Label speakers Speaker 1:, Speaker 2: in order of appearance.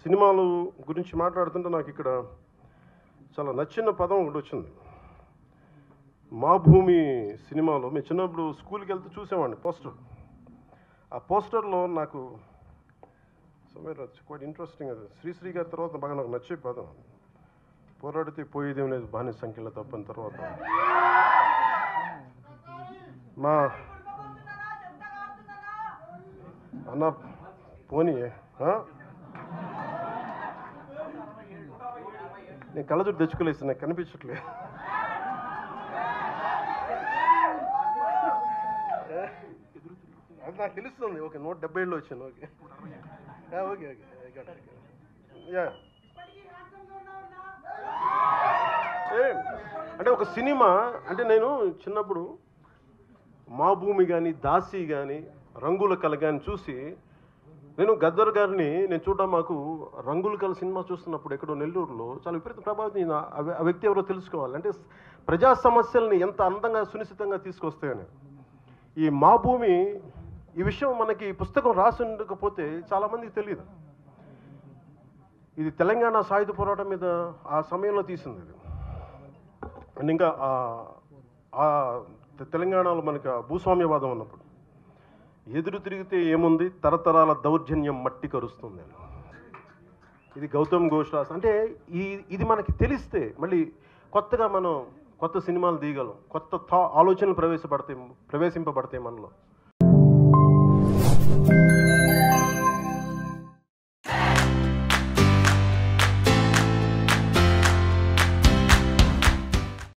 Speaker 1: సినిమాలు గురించి మాట్లాడుతుంటే నాకు ఇక్కడ చాలా నచ్చిన పదం ఒకటి వచ్చింది మా భూమి సినిమాలో మేము చిన్నప్పుడు స్కూల్కి వెళ్తే చూసేవాడిని పోస్టర్ ఆ పోస్టర్లో నాకు సమేర్ క్వైట్ ఇంట్రెస్టింగ్ అది శ్రీశ్రీ గారి తర్వాత బాగా నాకు నచ్చే పదం పోరాడితే పోయేదేం లేదు బానిస సంఖ్యలో తప్పని తర్వాత మా అన్న పోనీ ఆ? నేను కళ్ళజోడు తెచ్చుకోలేదు నాకు కనిపించట్లే అది నాకు తెలుస్తుంది ఓకే నూట డెబ్బై ఏళ్ళు వచ్చాను ఓకే ఆ, okay okay I got it, I got it. Yeah. ఏ, అంటే ఒక సినిమా అంటే నేను చిన్నప్పుడు మా భూమి కానీ దాసి కానీ రంగుల కల కానీ చూసి నేను గద్దర్ గారిని నేను చూడడం మాకు రంగుల కల సినిమా చూస్తున్నప్పుడు ఎక్కడో నెల్లూరులో చాలా విపరీత ప్రభావితం అయింది. ఆ వ్య- ఆ వ్యక్తి ఎవరో తెలుసుకోవాలి అంటే ప్రజా సమస్యల్ని ఎంత అందంగా సునిశ్చితంగా తీసుకొస్తాయని ఈ మా భూమి ఈ విషయం మనకి ఈ పుస్తకం రాసి ఉండకపోతే చాలామందికి తెలియదు ఇది తెలంగాణ సాయుధ పోరాటం మీద ఆ సమయంలో తీసింది ఇది అండ్ ఇంకా ఆ- ఆ తె- తెలంగాణలో మనకి ఆ భూస్వామ్యవాదం ఉన్నప్పుడు ఎదురు తిరిగితే ఏముంది తరతరాల దౌర్జన్యం మట్టి కరుస్తుంది అని ఇది గౌతమ్ ఘోష్ రాస్ అంటే ఈ ఇది మనకి తెలిస్తే మళ్ళీ కొత్తగా మనం కొత్త సినిమాలు తీయగలం కొత్త థా ఆలోచనలు ప్రవేశపడతాయి ప్రవేశింపబడతాయి మనలో